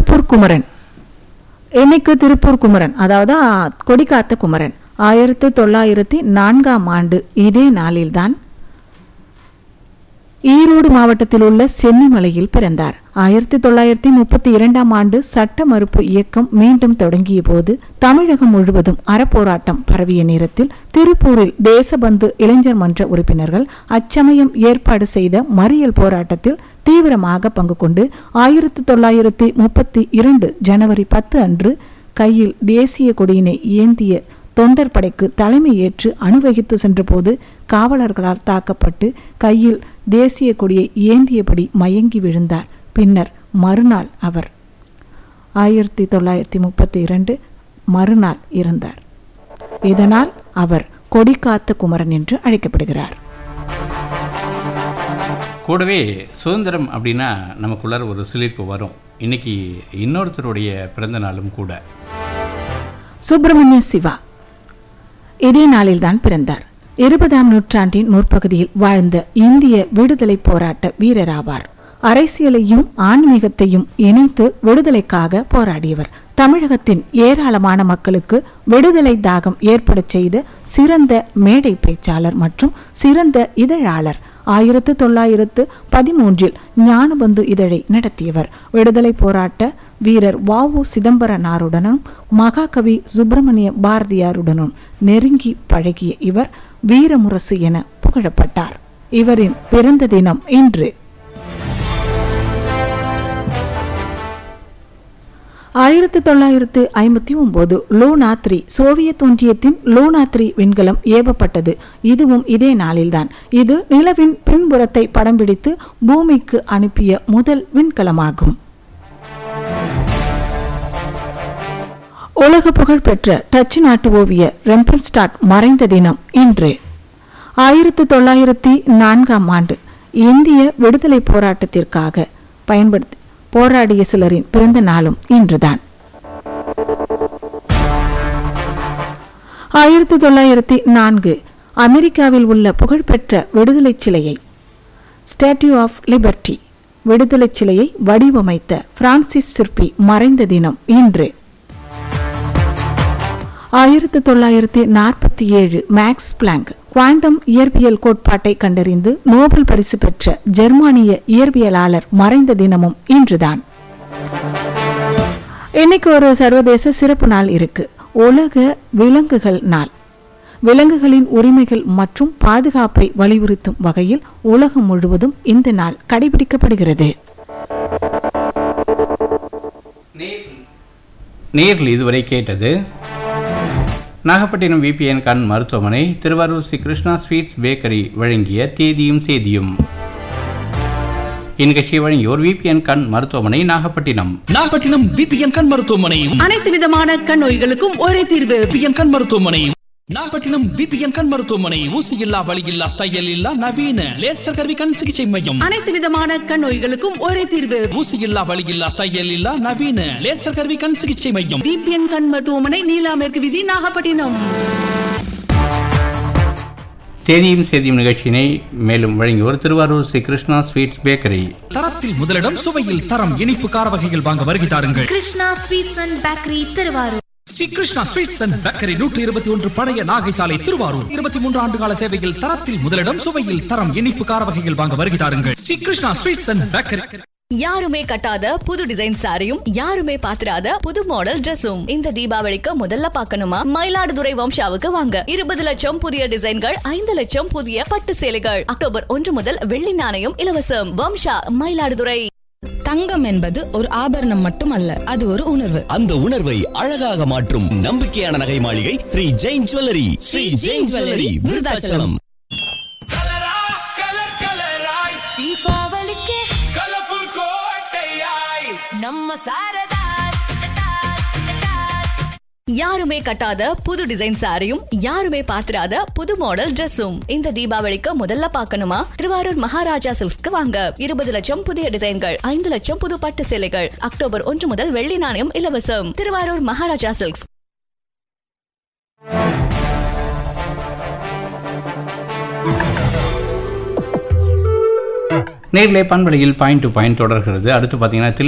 திருப்பூர் குமரன் என்னைக்கு திருப்பூர் குமரன் அதாவது ஆ, கொடிக்காத்த குமரன் ஆயிரத்தி தொள்ளாயிரத்தி நான்காம் ஆண்டு இதே நாளில்தான் ஈரோடு மாவட்டத்தில் உள்ள சென்னிமலையில் பிறந்தார் ஆயிரத்தி தொள்ளாயிரத்தி முப்பத்தி இரண்டாம் ஆண்டு சட்ட மறுப்பு இயக்கம் மீண்டும் தொடங்கிய போது தமிழகம் முழுவதும் அறப்போராட்டம் பரவிய நேரத்தில் திருப்பூரில் தேசபந்து இளைஞர் மன்ற உறுப்பினர்கள் அச்சமயம் ஏற்பாடு செய்த மறியல் போராட்டத்தில் தீவிரமாக பங்கு கொண்டு ஆயிரத்தி தொள்ளாயிரத்தி முப்பத்தி இரண்டு ஜனவரி பத்து அன்று கையில் தேசிய கொடியினை ஏந்திய தொண்டர் படைக்கு தலைமை ஏற்று அணிவகித்து சென்றபோது காவலர்களால் தாக்கப்பட்டு கையில் தேசிய கொடியை ஏந்தியபடி மயங்கி விழுந்தார் பின்னர் மறுநாள் அவர் ஆயிரத்தி தொள்ளாயிரத்தி முப்பத்தி இரண்டு மறுநாள் இருந்தார் இதனால் அவர் கொடிக்காத்த குமரன் என்று அழைக்கப்படுகிறார் கூடவே சுதந்திரம் அப்படின்னா நமக்குள்ளார ஒரு சிலிர்ப்பு வரும் இன்னைக்கு இன்னொருத்தருடைய பிறந்த நாளும் கூட சுப்பிரமணிய சிவா இதே நாளில்தான் பிறந்தார் இருபதாம் நூற்றாண்டின் முற்பகுதியில் வாழ்ந்த இந்திய விடுதலை போராட்ட வீரராவார் அரசியலையும் ஆன்மீகத்தையும் இணைத்து விடுதலைக்காக போராடியவர் தமிழகத்தின் ஏராளமான மக்களுக்கு விடுதலை தாகம் ஏற்படச் செய்த சிறந்த மேடை பேச்சாளர் மற்றும் சிறந்த இதழாளர் ஆயிரத்து தொள்ளாயிரத்து பதிமூன்றில் ஞானபந்து இதழை நடத்தியவர் விடுதலை போராட்ட வீரர் வாவு சிதம்பரனாருடனும் மகாகவி சுப்பிரமணிய பாரதியாருடனும் நெருங்கி பழகிய இவர் வீரமுரசு என புகழப்பட்டார் இவரின் பிறந்த தினம் இன்று ஆயிரத்தி தொள்ளாயிரத்து ஐம்பத்தி ஒன்பது லூனா த்ரீ சோவியத் ஒன்றியத்தின் லூனா த்ரீ விண்கலம் ஏவப்பட்டது இதுவும் இதே நாளில்தான் இது நிலவின் பின்புறத்தை படம் பிடித்து பூமிக்கு அனுப்பிய முதல் விண்கலமாகும் உலக புகழ் பெற்ற டச்சு நாட்டு ஓவியர் ரெம்பல்ஸ்டாட் மறைந்த தினம் இன்று ஆயிரத்தி தொள்ளாயிரத்தி நான்காம் ஆண்டு இந்திய விடுதலை போராட்டத்திற்காக பயன்படுத்தி போராடிய சிலரின் பிறந்த நாளும் இன்றுதான் ஆயிரத்தி தொள்ளாயிரத்தி நான்கு அமெரிக்காவில் உள்ள புகழ்பெற்ற விடுதலை சிலையை ஸ்டாட்யூ ஆஃப் லிபர்ட்டி விடுதலை சிலையை வடிவமைத்த பிரான்சிஸ் சிற்பி மறைந்த தினம் இன்று ஆயிரத்தி தொள்ளாயிரத்தி நாற்பத்தி ஏழு மேக்ஸ் பிளாங்க் குவாண்டம் இயற்பியல் கோட்பாட்டை கண்டறிந்து நோபல் பரிசு பெற்ற ஜெர்மானிய இயற்பியலாளர் மறைந்த தினமும் இன்றுதான் இன்னைக்கு ஒரு சர்வதேச சிறப்பு நாள் இருக்கு உலக விலங்குகள் நாள் விலங்குகளின் உரிமைகள் மற்றும் பாதுகாப்பை வலியுறுத்தும் வகையில் உலகம் முழுவதும் இந்த நாள் கடைபிடிக்கப்படுகிறது நேரில் இதுவரை கேட்டது நாகப்பட்டினம் விபிஎன் கண் மருத்துவமனை திருவாரூர் ஸ்ரீ கிருஷ்ணா ஸ்வீட்ஸ் பேக்கரி வழங்கிய தேதியும் சேதியும் இந்நிகழ்ச்சியை வழங்கியோர் விபிஎன் கண் மருத்துவமனை நாகப்பட்டினம் நாகப்பட்டினம் விபிஎன் கண் மருத்துவமனை அனைத்து விதமான கண் நோய்களுக்கும் ஒரே தீர்வு விபிஎன் கண் மருத்துவமனை நாகப்பட்டினம் விபிஎன் கண் மருத்துவமனை ஊசி இல்லா வலி இல்லா தையல் இல்லா நவீன லேசர் கருவி கண் சிகிச்சை மையம் அனைத்து விதமான கண் நோய்களுக்கும் ஒரே தீர்வு ஊசி இல்லா வலி இல்லா தையல் இல்லா நவீன லேசர் கருவி கண் சிகிச்சை மையம் டிபிஎன் கண் மருத்துவமனை நீலா மேற்கு விதி நாகப்பட்டினம் தேதியும் சேதியும் நிகழ்ச்சியினை மேலும் வழங்கியோர் திருவாரூர் ஸ்ரீ கிருஷ்ணா ஸ்வீட்ஸ் பேக்கரி தரத்தில் முதலிடம் சுவையில் தரம் இனிப்பு கார வகைகள் வாங்க வருகை தாருங்கள் Krishna sweets and bakery Tiruvarur Sri Krishna sweets and bakery நூற்றி இருபத்தி ஒன்று பழைய நாகை சாலை திருவாரூர் இருபத்தி மூன்று ஆண்டு கால சேவையில் தரத்தில் முதலிடம் சுவையில் தரம் இனிப்பு கார வகைகள் வாங்க வருகை தாருங்கள் Sri Krishna sweets and bakery யாருமே கட்டாத புது டிசைன் சாரியும் யாருமே பாத்திராத புது மாடல் Dressum இந்த தீபாவளிக்கு முதல்ல பார்க்கணுமா மயிலாடுதுறை வம்சாவுக்கு வாங்க இருபது லட்சம் புதிய டிசைன்கள் ஐந்து லட்சம் புதிய பட்டு சேலைகள் அக்டோபர் ஒன்று முதல் வெள்ளி நாணயம் இலவசம் வம்சா மயிலாடுதுறை தங்கம் என்பது ஒரு ஆபரணம் மட்டுமல்ல அது ஒரு உணர்வு அந்த உணர்வை அழகாக மாற்றும் நம்பிக்கையான நகை மாளிகை ஸ்ரீ ஜெயின் ஜுவல்லரி ஸ்ரீ ஜெயின் ஜுவல்லரி விருதாச்சலம் தீபாவளிக்கு நம்ம சாரதா யாருமே கட்டாத புது டிசைன் சாரியும் யாருமே பாத்திராத புது மாடல் Dressum இந்த தீபாவளிக்கு முதல்ல பார்க்கணுமா திருவாரூர் மகாராஜா சில்க்ஸ்க்கு வாங்க இருபது லட்சம் புதிய டிசைன்கள் ஐந்து லட்சம் புது பட்டு சேலைகள் அக்டோபர் ஒன்று முதல் வெள்ளி நாணயம் இலவசம் திருவாரூர் மகாராஜா சில்க்ஸ் நேரிலே பண்பலையில் பாயிண்ட் டு பாயிண்ட் தொடர்கிறது அடுத்து பார்த்தீங்கன்னா